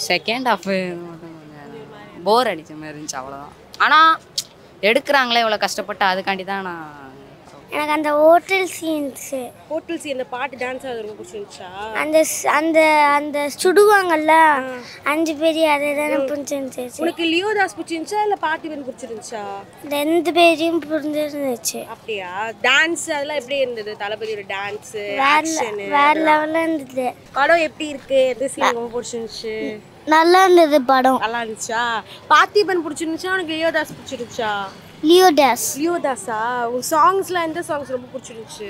Second half மட்டும் கொஞ்சம் போர் அடிச்ச மாதிரி இருந்துச்சு அவ்வளோதான் ஆனால் எடுக்கிறாங்களே இவ்வளோ கஷ்டப்பட்டு அதுக்காண்டி தான் நான் எனக்கு அந்த ஹோட்டல் சீன்ஸு ஹோட்டல் சீன் அந்த பாட்டு டான்ஸ் அது ரொம்ப பிடிச்சிருந்துச்சா அந்த ஸ்- அந்த அந்த சுடுவாங்கல்ல அஞ்சு பேர் அது தானே பிடிச்சிருந்துச்சு உனக்கு லியோதாஸ் பிடிச்சிருந்துச்சா இல்லை பார்த்திபன் பிடிச்சிருந்துச்சா ரெண்டு பேரையும் புரிஞ்சிருந்துச்சு அப்படியா டான்ஸ் அதெல்லாம் எப்படி இருந்தது தளபதியோட டான்ஸ் வேற வேற லெவலில் இருந்தது படம் எப்படி இருக்கு எந்த சீன் ரொம்ப பிடிச்சிருந்துச்சு நல்லா இருந்தது படம் நல்லா இருந்துச்சா பார்த்திபன் பிடிச்சிருந்துச்சா உனக்கு லியோதாஸ் பிடிச்சிருந்துச்சா லியோ டேஸ் லியோதாஸா உன் சாங்ஸ்லாம் எந்த சாங்ஸ் ரொம்ப பிடிச்சிருந்துச்சு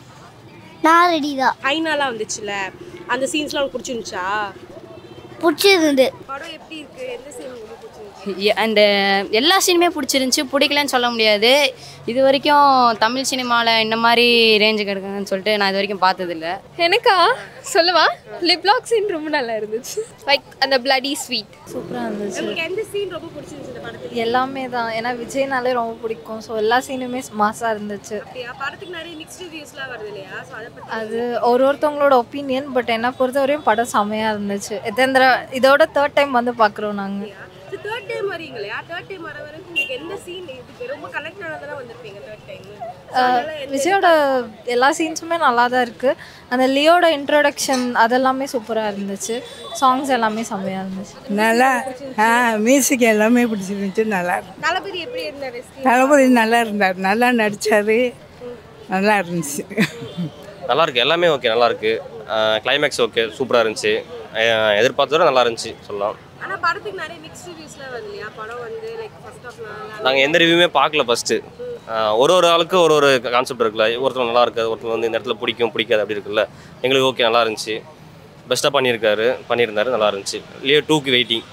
நான் ரெடி தான் ஐநாலாம் வந்துச்சுல அந்த சீன்ஸ்லாம் உனக்கு பிடிச்சிருந்துச்சா பிடிச்சிருந்தது படம் எப்படி இருக்கு எந்த சீன் ரொம்ப பிடிச்சிருந்துச்சு அந்த எல்லா சீனுமே பிடிச்சிருந்துச்சி பிடிக்கலன்னு சொல்ல முடியாது இது வரைக்கும் தமிழ் சினிமாவில் இந்த மாதிரி ரேஞ்சுக்கு எடுக்குங்கன்னு சொல்லிட்டு நான் இது வரைக்கும் பார்த்ததில்ல எனக்கா சொல்லவா லிப் லாக் சீன் ரொம்ப நல்லா இருந்துச்சு லைக் அந்த பிளடி ஸ்வீட் சூப்பராக இருந்துச்சு உங்களுக்கு எந்த சீன் ரொம்ப பிடிச்சிருந்துச்சு இந்த படத்துல எல்லாமே தான் ஏன்னா விஜய்னாலே ரொம்ப பிடிக்கும் ஸோ எல்லா சீனுமே மாசாக இருந்துச்சு அப்படியா படத்துக்கு நிறைய மிக்ஸ்டு ரிவ்யூஸ்லாம் வருது இல்லையா ஸோ அதை பத்தி அது ஒரு ஒருத்தவங்களோட ஒப்பீனியன் பட் என்னை பொறுத்தவரையும் படம் செமையாக இருந்துச்சு எத்தனை இதோட தேர்ட் டைம் வந்து பார்க்குறோம் நாங்கள் தேர்ட் டைம் வரீங்க இல்லையா தேர்ட் டைம் வர வரைக்கும் உங்களுக்கு எந்த சீன் இதுக்கு ரொம்ப கனெக்ட் ஆனதெல்லாம் வந்திருப்பீங்க தேர்ட் டைம் விஜயோட எல்லா சீன்ஸுமே நல்லா தான் இருக்குது அந்த லியோட இன்ட்ரோடக்ஷன் அதெல்லாமே சூப்பராக இருந்துச்சு சாங்ஸ் எல்லாமே செம்மையாக இருந்துச்சு நல்லா ஆ மியூசிக் எல்லாமே பிடிச்சிருந்துச்சு நல்லா இருந்துச்சு தளபதி எப்படி இருந்தாரு தளபதி நல்லா இருந்தார் நல்லா நடித்தார் நல்லா இருந்துச்சு நல்லா இருக்கு எல்லாமே ஓகே நல்லா இருக்கு கிளைமேக்ஸ் ஓகே சூப்பராக இருந்துச்சு அஹ் எதிர்பார்த்ததோட நல்லா இருந்துச்சு சொல்லலாம் ஆனா படத்துக்கு நிறைய மிக்ஸ்டு ரிவ்யூஸ்லாம் வருது இல்லையா படம் வந்து லைக் ஃபர்ஸ்ட் ஆஃப் நாங்கள் எந்த ரிவ்யூமே பார்க்கல ஃபஸ்ட்டு ஒரு ஒரு ஆளுக்கு ஒரு ஒரு கான்செப்ட் இருக்குல்ல ஒருத்தர் நல்லா இருக்காது ஒருத்தர் வந்து இந்த இடத்துல பிடிக்கும் பிடிக்காது அப்படி இருக்குல்ல எங்களுக்கு ஓகே நல்லா இருந்துச்சு பெஸ்ட்டாக பண்ணியிருக்காரு பண்ணியிருந்தாரு நல்லா இருந்துச்சு லியோ டூக்கு வெயிட்டிங்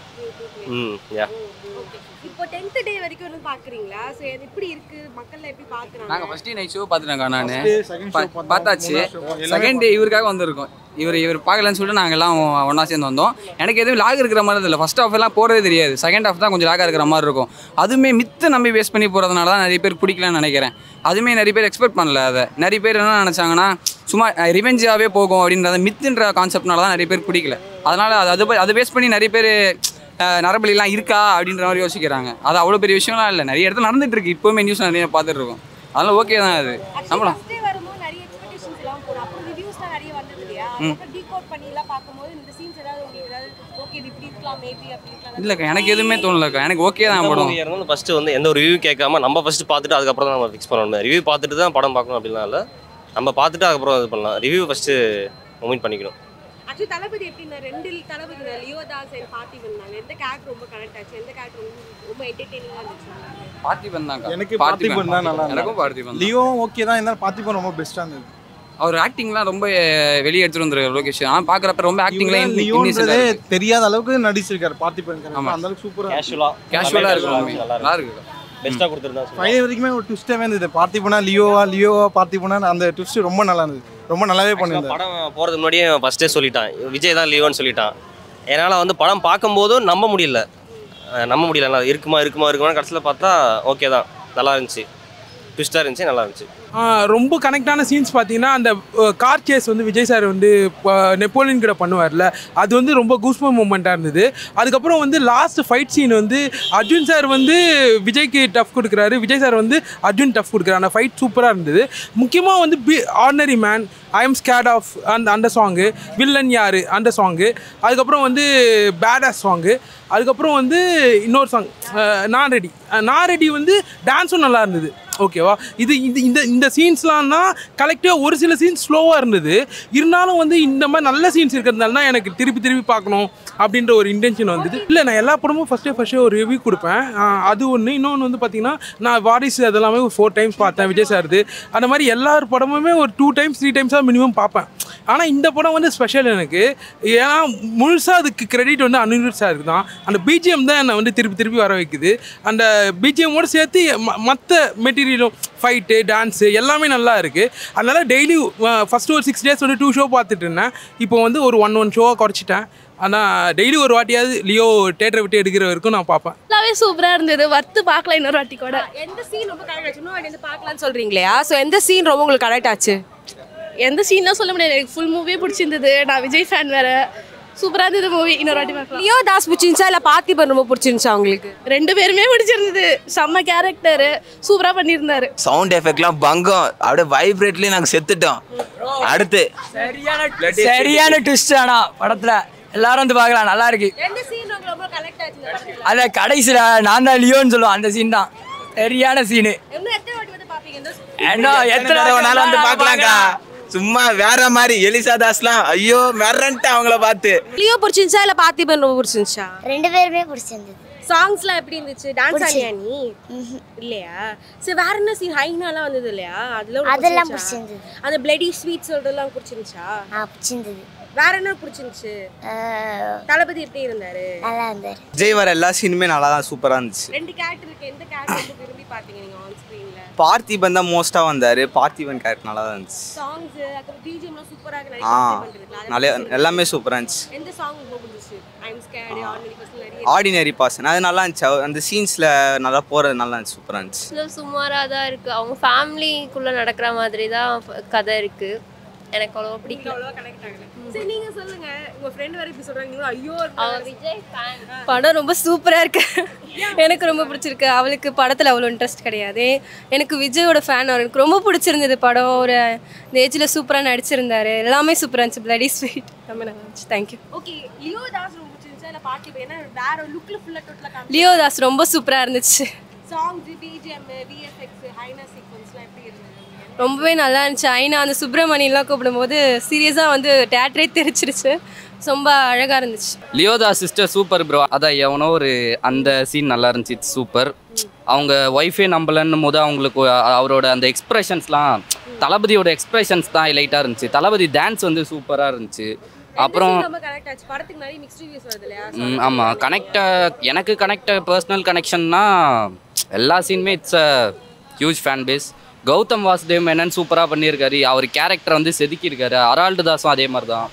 ம் யா இப்போ டென்த் டே வரைக்கும் வந்து பாக்குறீங்களா ஸோ இது எப்படி இருக்கு மக்கள்ல எப்படி பாக்குறாங்க நாங்கள் ஃபர்ஸ்ட் டே நைட் ஷோ பார்த்துட்டேங்க நான் பார்த்தாச்சு செகண்ட் டே இவருக்காக வந்திருக்கோம் இவர் இவர் பார்க்கலன்னு சொல்லிட்டு நாங்கள் எல்லாம் ஒன்றா சேர்ந்து வந்தோம் எனக்கு எதுவும் லாக் இருக்கிற மாதிரி இல்லை ஃபர்ஸ்ட் ஹாஃப் எல்லாம் போகிறதே தெரியாது செகண்ட் ஹாஃப் தான் கொஞ்சம் லாகாக இருக்கிற மாதிரி இருக்கும் அதுவுமே மித்த நம்பி வேஸ்ட் பண்ணி போகிறதுனால தான் நிறைய பேர் பிடிக்கலன்னு நினைக்கிறேன் அதுவுமே நிறைய பேர் எக்ஸ்பெக்ட் பண்ணல அதை நிறைய பேர் என்ன நினச்சாங்கன்னா சும்மா ரிவெஞ்சாகவே போகும் அப்படின்றத மித்துன்ற கான்செப்ட்னால தான் நிறைய பேர் பிடிக்கல அதனால் அது அது அது பேஸ் பண்ணி நிறைய பேர் அஹ், நரபலிலாம் இருக்கா அப்படின்ற மாதிரி யோசிக்கிறாங்க அது அவ்வளோ பெரிய விஷயம்லாம் இல்லை நிறைய இடத்துல நடந்துட்டு இருக்கு இப்போவுமே நியூஸ் நிறைய பார்த்துட்டு இருக்கோம் அதெல்லாம் ஓகே தான் அது நம்மளாம் ஃபர்ஸ்ட் டே வரும்போது நிறைய எக்ஸ்பெக்டேஷன்ஸ் எல்லாம் போடும் அப்புறம் ரிவ்யூஸ்லாம் நிறைய வந்தது இல்லையா அப்புறம் டீகோட் பண்ணி எல்லாம் பார்க்கும்போது இந்த சீன்ஸ் ஏதாவது உங்களுக்கு ஏதாவது ஓகே இது இப்படி இருக்கலாம் மேபி அப்படி இருக்கலாம் இல்லைக்கா எனக்கு எதுவுமே தோணலக்கா எனக்கு ஓகே தான் படம் மூவியாக இருந்தாலும் ஃபஸ்ட்டு வந்து எந்த ஒரு ரிவ்யூ கேட்காம நம்ம ஃபஸ்ட்டு பார்த்துட்டு அதுக்கப்புறம் தான் நம்ம ஃபிக்ஸ் பண்ணணும் ரிவ்யூ பார்த்துட்டு தான் படம் பார்க்கணும் அப்படிலாம் இல்லை நம்ம பார்த்துட்டு அதுக்கப்புறம் இது பண்ணலாம் ரிவ்யூ ஃபஸ்ட்டு மூமெண்ட் பண்ணிக்கணும் ஆக்சுவலி தளபதி எப்படின்னா ரெண்டு தளபதி தான் லியோதாஸ் அண்ட் பார்த்திபன் தான் எந்த கேரக்டர் ரொம்ப கனெக்ட் ஆச்சு எந்த கேரக்டர் ரொம்ப என்டர்டெய்னிங்காக இருந்துச்சு பார்த்திபன் தான் எனக்கு பார்த்திபன் தான் நல்லா இருந்தாரு. எனக்கும் பார்த்திபன் தான். லியோ ஓகே தான் இருந்தாலும் பார்த்திபன் ரொம்ப பெஸ்ட்டாக இருந்தது அவர் ஆக்டிங்லாம் ரொம்ப வெளியே எடுத்துட்டு வந்துருக்காரு லோகேஷ் ஆனால் பார்க்குறப்ப ரொம்ப ஆக்டிங்லாம் லியோன்றதே தெரியாத அளவுக்கு நடிச்சிருக்காரு பார்த்திபன் ஆமா. அந்த அளவுக்கு சூப்பராக கேஷுவலாக கேஷுவலாக இருக்கும் நல்லா நல்லா இருக்கு இருக்கு பெஸ்ட்டாக கொடுத்துருந்தா ஃபைனல் வரைக்குமே ஒரு ட்விஸ்டாகவே இருந்தது பார்த்திபனா லியோவா லியோவா பார்த்திபனா அந்த ட்விஸ்ட் ரொம்ப நல்லா இருந்தது ரொம்ப நல்லாவே பண்ணியிருந்தாரு படம் போகிறதுக்கு முன்னாடியே ஃபஸ்ட்டே சொல்லிட்டான் விஜய் தான் லியோன்னு சொல்லிட்டான் என்னால் வந்து படம் பார்க்கும்போதும் நம்ப முடியல அஹ் நம்ப முடியல நல்லா இருக்குமா இருக்குமா இருக்குமா கடைசியில் பார்த்தா ஓகே தான் நல்லா இருந்துச்சு ட்விஸ்ட்டாக இருந்துச்சு நல்லா இருந்துச்சு ரொம்ப கனெக்டான சீன்ஸ் பார்த்தீங்கன்னா அந்த கார் சேஸ் வந்து விஜய் சார் வந்து நெப்போலியன் கிட்ட பண்ணுவார்ல அது வந்து ரொம்ப கூஸ்பம் மூமெண்ட்டாக இருந்தது அதுக்கப்புறம் வந்து லாஸ்ட் ஃபைட் சீன் வந்து அர்ஜுன் சார் வந்து விஜய்க்கு டஃப் கொடுக்குறாரு விஜய் சார் வந்து அர்ஜுன் டஃப் கொடுக்குறாரு அந்த ஃபைட் சூப்பராக இருந்தது முக்கியமாக வந்து be ordinary man I am scared of அந்த அந்த சாங்கு வில்லன் யாரு அந்த சாங்கு அதுக்கப்புறம் வந்து பேடாஸ் சாங்கு அதுக்கப்புறம் வந்து இன்னொரு சாங் நான் ரெடி நான் ரெடி வந்து டான்ஸும் நல்லா இருந்தது ஓகேவா இது இது இந்த இந்த சீன்ஸ்லாம் தான் கலெக்டிவாக ஒரு சில சீன்ஸ் ஸ்லோவாக இருந்தது இருந்தாலும் வந்து இந்த மாதிரி நல்ல சீன்ஸ் இருக்கிறதுனால தான் எனக்கு திருப்பி திருப்பி பார்க்கணும் அப்படின்ற ஒரு இன்டென்ஷன் வந்தது இல்லை நான் எல்லா படமும் ஃபஸ்ட்டே ஃபஸ்ட்டே ஒரு ரிவ்யூ கொடுப்பேன் ஆஹ் அது ஒன்று இன்னொன்று வந்து பார்த்தீங்கன்னா நான் வாரிசு அதெல்லாமே ஒரு ஃபோர் டைம்ஸ் பார்த்தேன் விஜய் சார்து அந்த மாதிரி எல்லார் படமுமே ஒரு டூ டைம்ஸ் த்ரீ டைம்ஸாக மினிமம் பார்ப்பேன் ஆனால் இந்த படம் வந்து ஸ்பெஷல் எனக்கு ஏன்னா முழுசாக அதுக்கு கிரெடிட் வந்து அனிருத் சாருக்கு தான் அந்த பிஜிஎம் தான் என்னை வந்து திருப்பி திருப்பி வர வைக்குது அந்த பிஜிஎம்மோடு சேர்த்து மற்ற மெட்டீரியலும் ஃபைட்டு டான்ஸு எல்லாமே நல்லா இருக்குது அதனால் டெய்லி ஃபஸ்ட்டு ஒரு சிக்ஸ் டேஸ் வந்து டூ ஷோ பார்த்துட்டு இருந்தேன் இப்போ வந்து ஒரு ஒன் ஒன் ஷோவாக குறைச்சிட்டேன் ஆனால் டெய்லி ஒரு வாட்டியாவது லியோ தேட்டரை விட்டு எடுக்கிற வரைக்கும் நான் பார்ப்பேன் எல்லாமே சூப்பராக இருந்தது வர்த்து பார்க்கலாம் இன்னொரு வாட்டி கூட எந்த சீன் ரொம்ப கனெக்ட் ஆச்சு இன்னும் வந்து பார்க்கலாம்னு சொல்றீங்களா ஸோ எந்த சீன் ரொம்ப உங்களுக்கு கனெக்ட் ஆச்சு எந்த சீன்லாம் சொல்ல முடியாது எனக்கு ஃபுல் மூவியே பிடிச்சிருந்தது நான் விஜய் ஃபேன் வேறு சூப்பரா இருந்தது மூவி இன்னொரு வாட்டி பார்க்கலாம் லியோ தாஸ் பிடிச்சிருந்துச்சா இல்ல பார்த்திபன் ரொம்ப பிடிச்சிருந்துச்சா உங்களுக்கு ரெண்டு பேருமே பிடிச்சிருந்தது செம்ம கேரக்டர் சூப்பரா பண்ணியிருந்தாரு சவுண்ட் எஃபெக்ட்லாம் பங்கம் அப்படியே வைப்ரேட்லயே நாங்க செத்துட்டோம் அடுத்து சரியான ட்விஸ்ட் ஆனா படத்துல எல்லாரும் வந்து பார்க்கலாம் நல்லா இருக்கு எந்த சீன் உங்களுக்கு ரொம்ப கனெக்ட் ஆச்சு இந்த படத்துல அந்த கடைசியில நான் தான் லியோன்னு சொல்லுவோம் அந்த சீன் தான் சரியான சீனு இன்னும் எத்தனை வாட்டி வந்து பாப்பீங்க இந்த என்ன எத்தனை தடவை வேணாலும் வந்து பார்க்கலாம்க்கா சும்மா வேற மாதிரி எலிசா தாஸ்லாம் ஐயோ மிரண்ட்டு அவங்கள பார்த்து லியோ பிடிச்சிருந்துச்சா இல்ல பார்த்திபன் ரொம்ப பிடிச்சிருந்துச்சா ரெண்டு பேருமே பிடிச்சிருந்தது சாங்ஸ்லாம் எப்படி இருந்துச்சு டான்ஸ் பிடிச்சி- ஆடியா நீ இல்லையா சரி வேற என்ன சீன் ஹைனாலாம் வந்தது இல்லையா அதெல்லாம் அதெல்லாம் உனக்கு பிடிச்சிருந்துச்சா? பிடிச்சிருந்தது. அந்த பிளடி ஸ்வீட் சொல்றதெல்லாம் பிடிச்சிருந்துச்சா ஆ பிடிச்சிருந்தது வேற என்ன பிடிச்சிருந்துச்சு தளபதி எப்படி இருந்தாரு நல்லா இருந்தார் விஜய் வர எல்லா சீனுமே நல்லா தான் சூப்பராக இருந்துச்சு ரெண்டு கேரக்டர் இருக்கு எந்த கேரக்டர் ரொம்ப விரும்பி பாத்தீங்க நீங்க ஆன் ஸ்கிரீன்ல பார்த்திபன் தான் மோஸ்ட்டாக வந்தார் பார்த்திபன் கேரக்டர் நல்லா தான் இருந்துச்சு சாங்ஸ் அப்புறம் பிஜிஎம்லாம் சூப்பரா இருக்கு ஆ நிறைய பண்றதுல நிறைய எல்லாமே சூப்பராக இருந்துச்சு எந்த சாங் ரொம்ப பிடிச்சிச்சு I am scared ordinary person நிறைய ஆர்டினரி பாசன் அது நல்லா இருந்துச்சு அவ- அந்த சீன்ஸில் நல்லா போகிறது நல்லா இருந்துச்சு சூப்பராக இருந்துச்சு சுமாராக தான் இருக்குது அவங்க ஃபேமிலிக்குள்ளே நடக்கிற மாதிரி தான் கதை இருக்குது எனக்கு அவ்வளோ பிடிக்கல அவ்வளவா கனெக்ட் ஆகல சரி நீங்க சொல்லுங்க உங்க ஃப்ரெண்ட் வேற இப்படி சொல்றாங்க நீங்களும் ஐயோ அவன் விஜய் ஃபேன் படம் ரொம்ப சூப்பரா இருக்கு எனக்கு ரொம்ப பிடிச்சிருக்கு அவளுக்கு படத்துல அவ்வளோ இன்ட்ரெஸ்ட் கிடையாது எனக்கு விஜயோட ஃபேன் அவர் எனக்கு ரொம்ப பிடிச்சிருந்தது படம் ஒரு இந்த ஏஜ்ல சூப்பரா நடிச்சிருந்தாரு எல்லாமே சூப்பரா இருந்துச்சு பிளடி ஸ்வீட் ரொம்ப நல்லா இருந்துச்சு தேங்க்யூ ஓகே லியோ தாஸ் ரொம்ப பிடிச்சிருந்துச்சா இல்ல பார்த்திபன் ஏன்னா வேற லுக்ல ஃபுல்லா டோட்டலா காமி லியோ தாஸ் ரொம்ப சூப்பரா இருந்துச்சு சாங்ஸ் பிஜிஎம் விஎஃப்எக்ஸ் ஹைனா சீக்வன்ஸ்லாம் எப்படி இருந்தது ரொம்பவே நல்லா இருந்துச்சு ஐனா அந்த சுப்பிரமணியெல்லாம் கூப்பிடும்போது சீரியஸாக வந்து தேட்டரே தெரிச்சிருச்சு ரொம்ப அழகாக இருந்துச்சு லியோதா சிஸ்டர் சூப்பர் ப்ரோ அதான் எவனோ ஒரு அந்த சீன் நல்லா இருந்துச்சு சூப்பர் அவங்க ஒய்ஃபே நம்பலன்னும் போது அவங்களுக்கு அ- அவரோட அந்த எக்ஸ்பிரஷன்ஸ்லாம் தளபதியோட எக்ஸ்பிரஷன்ஸ் தான் ஹைலைட்டாக இருந்துச்சு தளபதி டான்ஸ் வந்து சூப்பராக இருந்துச்சு அப்புறம் ரொம்ப கனெக்ட் ஆச்சு படத்துக்கு நிறைய மிக்ஸ்ட் ரிவ்யூஸ் வருது இல்லையா ம், ஆமாம் கனெக்ட எனக்கு கனெக்ட் பர்சனல் கனெக்ஷன்னா எல்லா சீனுமே it's a huge fan base Gautham Vasudev Menon சூப்பராக பண்ணியிருக்காரு அவர் கேரக்டரை வந்து செதுக்கியிருக்காரு அரால்டு தாஸும் அதே மாதிரி தான்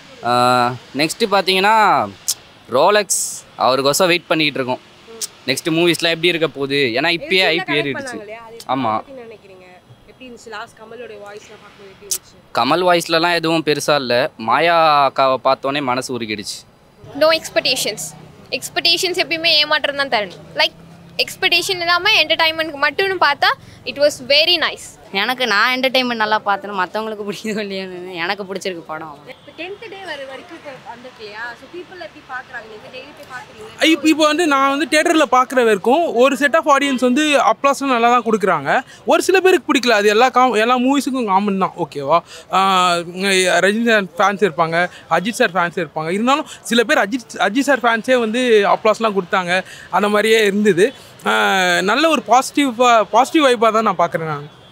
நெக்ஸ்ட்டு பார்த்தீங்கன்னா ரோலெக்ஸ் அவருக்கோசம் வெயிட் பண்ணிக்கிட்டு இருக்கோம் நெக்ஸ்ட் மூவிஸ்லாம் எப்படி இருக்க போகுது ஏன்னா இப்பயே ஐபி ஏறிடுச்சு ஆமாம் எப்படி நினைக்கிறீங்க எப்படி இருந்துச்சு லாஸ்ட் கமலோட வாய்ஸ்லாம் பார்க்கும்போது எப்படி இருந்துச்சு கமல் வாய்ஸ்லலாம் எதுவும் பெருசாக இல்லை மாயா அக்காவை பார்த்தோன்னே மனசு உருகிடுச்சு நோ எக்ஸ்பெக்டேஷன்ஸ் எக்ஸ்பெக்டேஷன்ஸ் எப்பயுமே ஏமாற்றம் தான் தரணும் லைக் எக்ஸ்பெக்டேஷன் இல்லாமல் என்டர்டைன்மெண்ட்க்கு மட்டும்னு பார்த்தா இட் வாஸ் வெரி நைஸ் எனக்கு நான் என்டர்டைன்மெண்ட் நல்லா பார்த்தேன் மற்றவங்களுக்கு பிடிக்குதோ இல்லையோன்னு எனக்கு பிடிச்சிருக்கு படம் இப்போ டென்த் டே வர வரைக்கும் இப்போ வந்திருக்கு இல்லையா ஸோ பீப்புள் எப்படி பார்க்குறாங்க நீங்கள் டெய்லி போய் பார்க்குறீங்க இப்போ இப்போ வந்து நான் வந்து தேட்டரில் பார்க்குற வரைக்கும் ஒரு செட் ஆஃப் ஆடியன்ஸ் வந்து அப்ளாஸ்லாம் நல்லா தான் கொடுக்குறாங்க ஒரு சில பேருக்கு பிடிக்கல அது எல்லா காம் எல்லா மூவிஸுக்கும் காமன் தான் ஓகேவா ரஜினி சார் ஃபேன்ஸ் இருப்பாங்க அஜித் சார் ஃபேன்ஸ் இருப்பாங்க இருந்தாலும் சில பேர் அஜித் அஜித் சார் ஃபேன்ஸே வந்து அப்ளாஸ்லாம் கொடுத்தாங்க அந்த மாதிரியே இருந்தது ஆஹ் நல்ல ஒரு பாசிட்டிவ் பாசிட்டிவ் வைப்பாக தான் நான் பார்க்குறேன் நான்